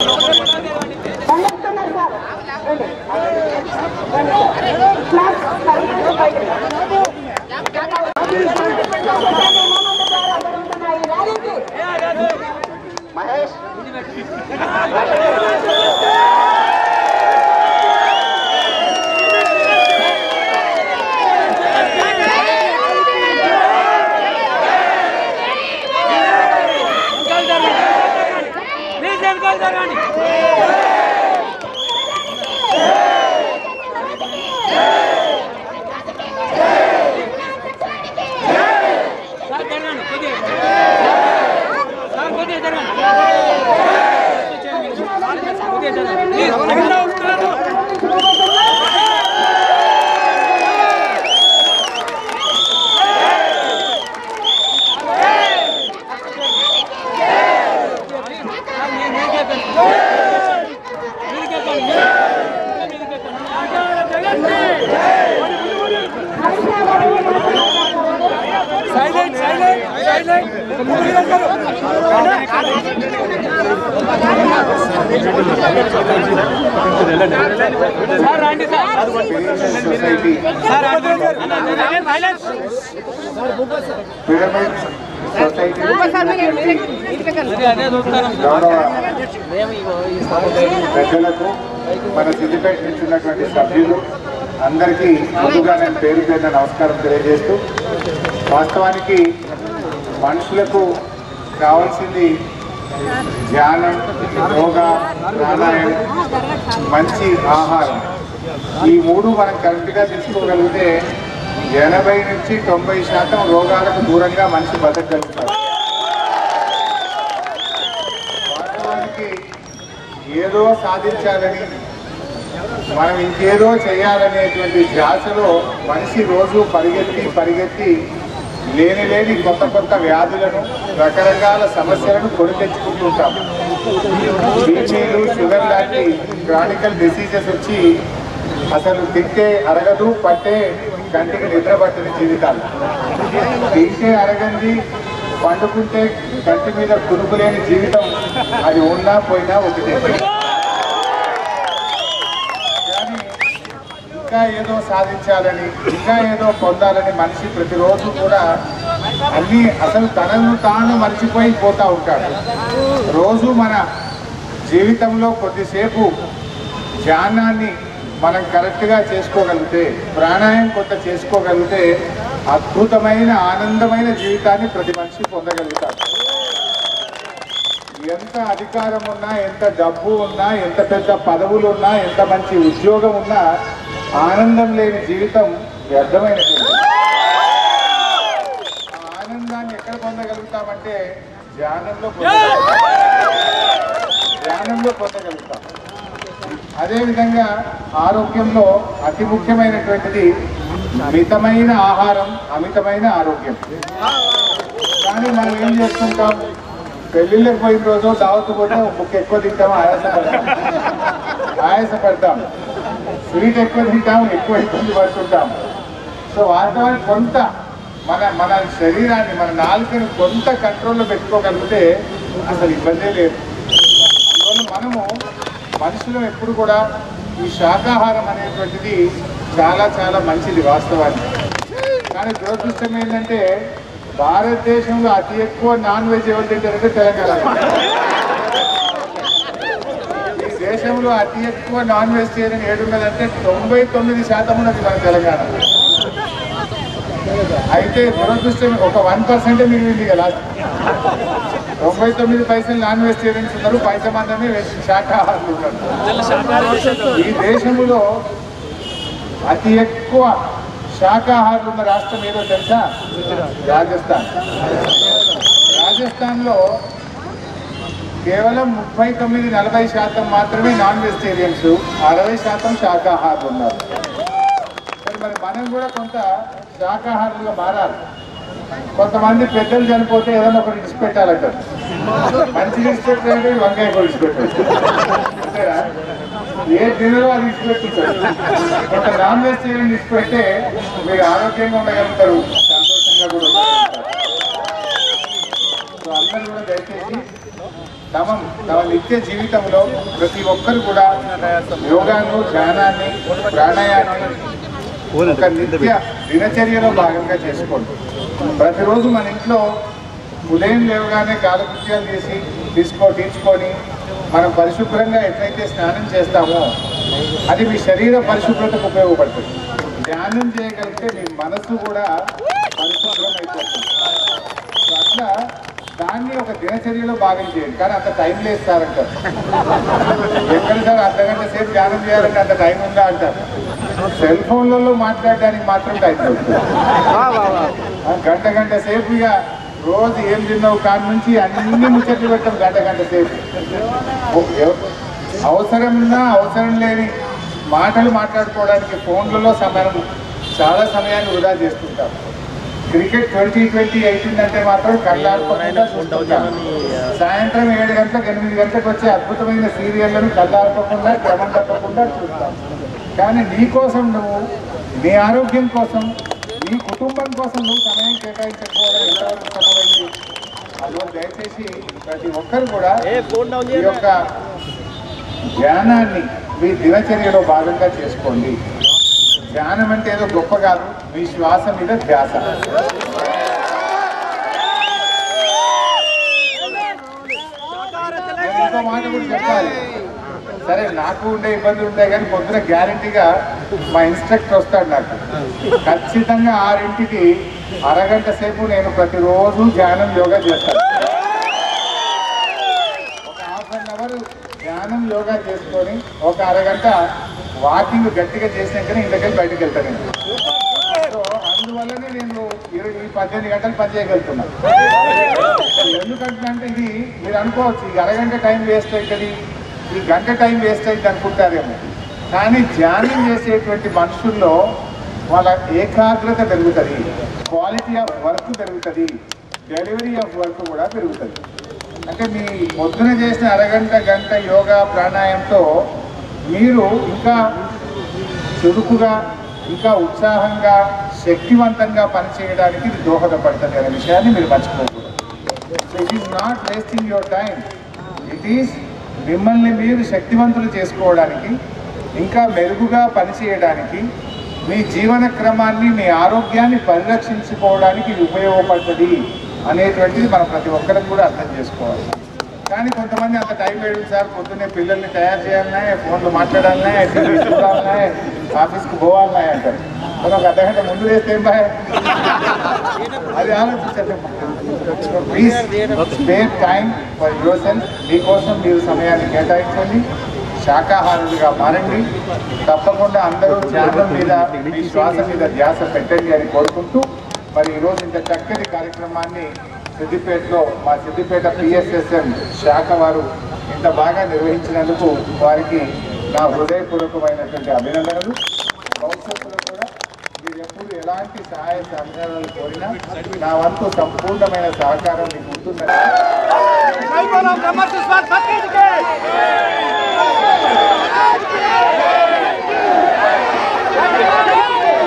పండిస్తున్నారు సార్ రండి. రండి. క్లాస్ సరిగ్గా బయటికి రా. జరుగుతున్న ఈ ర్యాలీకి మహేష్ సొసైటీ పిరమిడ్ సొసైటీ గౌరవ పెద్దలకు మన సిద్దిపేట నుంచి ఉన్నటువంటి సభ్యులు అందరికీ ముందుగా నేను పేరు పేరున నమస్కారం తెలియజేస్తూ వాస్తవానికి మనుషులకు కావాల్సింది ధ్యానం యోగా ప్రాణాయామం మంచి ఆహారం ఈ మూడు మనం కరెక్ట్గా తీసుకోగలిగితే ఎనభై నుంచి తొంభై శాతం రోగాలకు దూరంగా మనిషి బతకగలుగుతారు వాస్తవానికి ఏదో సాధించాలని మనం ఇంకేదో చేయాలనేటువంటి ధ్యాసలో మనిషి రోజు పరిగెత్తి పరిగెత్తి లేని లేని కొత్త కొత్త వ్యాధులను రకరకాల సమస్యలను కొని తెచ్చుకుంటుంటాం బీపీలు షుగర్ లాంటి క్రానికల్ డిసీజెస్ వచ్చి అసలు తింటే అరగదు పట్టే కంటికి నిద్ర పట్టిన జీవితాలు తింటే అరగంది పండుకుంటే కంటి మీద కునుకు లేని జీవితం అది ఉన్నా పోయినా ఒకటే కానీ ఇంకా ఏదో సాధించాలని ఇంకా ఏదో పొందాలని మనిషి ప్రతిరోజు కూడా అన్ని అసలు తనను తాను మర్చిపోయి పోతా ఉంటాడు రోజు మన జీవితంలో కొద్దిసేపు ధ్యానాన్ని మనం కరెక్ట్గా చేసుకోగలిగితే ప్రాణాయామం కొంత చేసుకోగలిగితే అద్భుతమైన ఆనందమైన జీవితాన్ని ప్రతి మనిషి పొందగలుగుతాడు ఎంత అధికారం ఉన్నా ఎంత డబ్బు ఉన్నా ఎంత పెద్ద పదవులు ఉన్నా ఎంత మంచి ఉద్యోగం ఉన్నా ఆనందం లేని జీవితం వ్యర్థమైనటువంటి ఆ ఆనందాన్ని ఎక్కడ పొందగలుగుతామంటే ధ్యానంలో పొందగలుగుతాం ధ్యానంలో పొందగలుగుతాం అదేవిధంగా ఆరోగ్యంలో అతి ముఖ్యమైనటువంటిది మితమైన ఆహారం అమితమైన ఆరోగ్యం కానీ మనం ఏం చేస్తుంటాం పెళ్లిళ్ళకి పోయిన రోజు దావత్ పోతే ముక్క ఎక్కువ తింటాం ఆయాసపడతాం ఆయాసపడతాం స్వీట్ ఎక్కువ తింటాం ఎక్కువ ఇబ్బంది పడుతుంటాం సో వాస్తవానికి కొంత మన మన శరీరాన్ని మన నాలుకని కొంత కంట్రోల్లో పెట్టుకోగలిగితే అసలు ఇబ్బందే లేదు అందువల్ల మనము మనుషులు ఎప్పుడు కూడా ఈ శాకాహారం అనేటువంటిది చాలా చాలా మంచిది వాస్తవానికి కానీ దురదృష్టం ఏంటంటే భారతదేశంలో అతి ఎక్కువ నాన్ వెజ్ ఎవరు తింటారంటే తెలంగాణ ఈ దేశంలో అతి ఎక్కువ నాన్ వెజిటేరియన్ ఏడున్నదంటే తొంభై తొమ్మిది శాతం ఉన్నది మన తెలంగాణ అయితే దురదృష్టం ఒక వన్ పర్సెంటే మిగిలింది కదా తొంభై తొమ్మిది పైసలు నాన్ వెజిటేరియన్స్ ఉన్నారు పైస మందమే వెజ్- శాకాహారులు ఉన్నారు ఈ దేశంలో అతి ఎక్కువ శాకాహారులు ఉన్న రాష్ట్రం ఏదో తెలుసా రాజస్థాన్ రాజస్థాన్లో కేవలం ముప్పై తొమ్మిది నలభై శాతం మాత్రమే నాన్ వెజిటేరియన్స్ అరవై శాతం శాకాహారులు ఉన్నారు మరి మరి మనం కూడా కొంత శాకాహారులుగా మారాలి కొంతమంది పెద్దలు చనిపోతే ఏదైనా ఒకటి ఇచ్చిపెట్టాలంటారు మంచి ఇచ్చిపెట్టాలంటే వంకాయ కూడా ఇచ్చిపెట్టారు అంతేనా ఏ తినలో అది ఇచ్చిపెట్టుంటారు కొంత నాన్ వెజిటేరియన్ ఇచ్చిపెట్టే మీరు ఆరోగ్యంగా ఉండగలుగుతారు సంతోషంగా కూడా ఉండగలుగుతారు సో అందరూ కూడా దయచేసి తమ తమ నిత్య జీవితంలో ప్రతి ఒక్కరు కూడా యోగాను ధ్యానాన్ని ప్రాణాయాన్ని ఒక నిత్య దినచర్యలో భాగంగా చేసుకోండి ప్రతిరోజు మన ఇంట్లో ఉదయం లేవగానే కాలకృత్యాలు చేసి తీసుకో తీసుకొని మనం పరిశుభ్రంగా ఎట్లయితే స్నానం చేస్తామో అది మీ శరీర పరిశుభ్రతకు ఉపయోగపడుతుంది ధ్యానం చేయగలిగితే మీ మనసు కూడా పరిశుభ్రం అయిపోతుంది సో అట్లా దాన్ని ఒక దినచర్యలో భాగం చేయండి కానీ అంత టైం లేదు సార్ అంటారు ఎక్కడ సార్ అర్ధ గంట సేపు ధ్యానం చేయాలంటే అంత టైం ఉందా అంటారు సెల్ ఫోన్లలో మాట్లాడడానికి మాత్రం టైం దొరుకుతుంది ఆ గంట గంట సేపు ఇక రోజు ఏం తిన్నావు కాడి నుంచి అన్ని ముచ్చట్లు పెట్టాం గంట గంట సేపు ఓ- ఎవ- అవసరం ఉన్నా అవసరం లేని మాటలు మాట్లాడుకోవడానికి ఫోన్లలో సమయం చాలా సమయాన్ని వృధా చేస్తుంటాం క్రికెట్ ట్వంటీ ట్వంటీ అవుతుందంటే మాత్రం కళ్ళాడుకోకుండా చూస్తుంటాం సాయంత్రం ఏడు గంటలకు ఎనిమిది గంటలకు వచ్చే అద్భుతమైన సీరియళ్లను కళ్ళాడుకోకుండా క్రమం తప్పకుండా చూస్తాం కానీ నీ కోసం నువ్వు నీ ఆరోగ్యం కోసం నీ కుటుంబం కోసం నువ్వు సమయం కేటాయించకపోవడం ఎంతవరకు సమమైంది అందువల్ల దయచేసి ప్రతి ఒక్కరు కూడా ఈ యొక్క ధ్యానాన్ని మీ దినచర్యలో భాగంగా చేసుకోండి ధ్యానం అంటే ఏదో గొప్ప కాదు మీ శ్వాస మీద ధ్యాస నేను ఇంకో మాట కూడా చెప్పాలి సరే నాకు ఉండే ఇబ్బందులు ఉంటాయి కానీ పొద్దున గ్యారంటీగా మా ఇన్స్ట్రక్టర్ వస్తాడు నాకు ఖచ్చితంగా ఆరింటికి అరగంట సేపు నేను ప్రతిరోజు ధ్యానం యోగా చేస్తాను ఒక హాఫ్ అన్ అవర్ ధ్యానం యోగా చేసుకొని ఒక అరగంట వాకింగ్ గట్టిగా చేసినాకనే ఇంటికెళ్ళి బయటకు వెళ్తాను నేను సో అందువల్లనే నేను ఇరవై ఈ పద్దెనిమిది గంటలు పని చేయగలుగుతున్నా ఎందుకంటే అంటే ఇది మీరు అనుకోవచ్చు ఈ అరగంట టైం వేస్ట్ అవుతుంది ఈ గంట టైం వేస్ట్ అయింది అనుకుంటారేమో కానీ ధ్యానం చేసేటువంటి మనుషుల్లో వాళ్ళ ఏకాగ్రత పెరుగుతుంది క్వాలిటీ ఆఫ్ వర్క్ పెరుగుతుంది డెలివరీ ఆఫ్ వర్క్ కూడా పెరుగుతుంది అంటే మీ పొద్దున చేసిన అరగంట గంట యోగా ప్రాణాయంతో మీరు ఇంకా చురుకుగా ఇంకా ఉత్సాహంగా శక్తివంతంగా పనిచేయడానికి ఇది దోహదపడుతుంది అనే విషయాన్ని మీరు మర్చిపోకూడదు so it is not wasting your time it is మిమ్మల్ని మీరు శక్తివంతులు చేసుకోవడానికి ఇంకా మెరుగుగా పనిచేయడానికి మీ జీవన క్రమాన్ని మీ ఆరోగ్యాన్ని పరిరక్షించుకోవడానికి ఇది ఉపయోగపడుతుంది అనేటువంటిది మనం ప్రతి ఒక్కరికి కూడా అర్థం చేసుకోవాలి కానీ కొంతమంది అంత టైం లేదు సార్ పొద్దున్నే పిల్లల్ని తయారు చేయాలన్నా ఫోన్లో మాట్లాడాలన్నా టీవీ చూడాలన్నా ఆఫీస్కి పోవాలన్నా అంటారు మనం ఒక అర్ధగంట ముందు వేస్తే ఏం బాయ్ అది ఆలోచించండి please spare time for yourself మీకోసం మీరు సమయాన్ని కేటాయించండి శాకాహారులుగా మారండి తప్పకుండా అందరూ ధ్యానం మీద మీ శ్వాస మీద ధ్యాస పెట్టండి అని కోరుకుంటూ మరి ఈరోజు ఇంత చక్కటి కార్యక్రమాన్ని సిద్దిపేటలో మా సిద్దిపేట పిఎస్ఎస్ఎం శాఖ వారు ఇంత బాగా నిర్వహించినందుకు వారికి నా హృదయపూర్వకమైనటువంటి అభినందనలు భవిష్యత్తులో కూడా మీరు ఎప్పుడు ఎలాంటి సహాయ సహకారాలు కోరినా నా వంతు సంపూర్ణమైన సహకారం మీకు ఉంటుందని Vai, Bolão, Camargo dos Matos, Patrick!